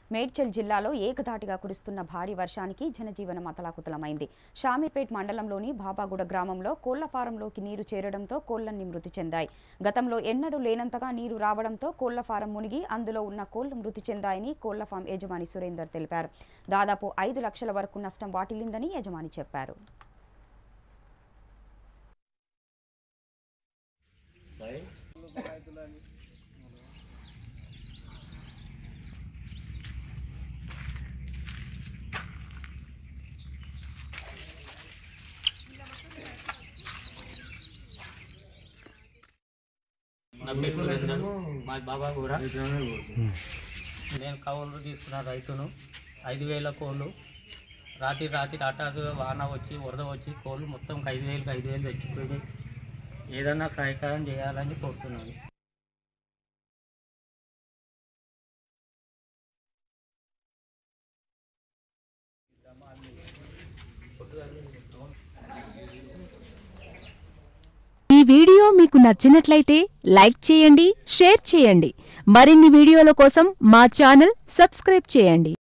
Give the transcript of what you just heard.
మేడ్చల్ జిల్లాలో ఏకధాటిగా కురుస్తున్న భారీ వర్షానికి జనజీవనం అతలాకుతలమైంది షామీర్పేట్ మండలంలోని బాబాగూడ గ్రామంలో కోళ్ల ఫారంలోకి నీరు చేరడంతో కోళ్లన్నీ మృతి చెందాయి గతంలో ఎన్నడూ లేనంతగా నీరు రావడంతో కోళ్ల ఫారం మునిగి అందులో ఉన్న కోళ్లు మృతి చెందాయని కోళ్ల ఫామ్ యజమాని సురేందర్ తెలిపారు దాదాపు ఐదు లక్షల వరకు నష్టం వాటిల్లిందని యజమాని చెప్పారు నా పేరు సురేందర్ మా బాబా కూడా నేను కౌలు తీసుకున్న రైతును ఐదు వేల కోళ్ళు రాత్రి రాత్రి హఠాత్తుగా వాన వచ్చి వరద వచ్చి కోళ్ళు మొత్తం ఐదు వేలకు ఐదు వేలు తెచ్చిపోయి ఏదన్నా సహాయకారం చేయాలని కోరుతున్నాను ఈ వీడియో మీకు నచ్చినట్లయితే లైక్ చేయండి షేర్ చేయండి మరిన్ని వీడియోల కోసం మా ఛానల్ సబ్స్క్రైబ్ చేయండి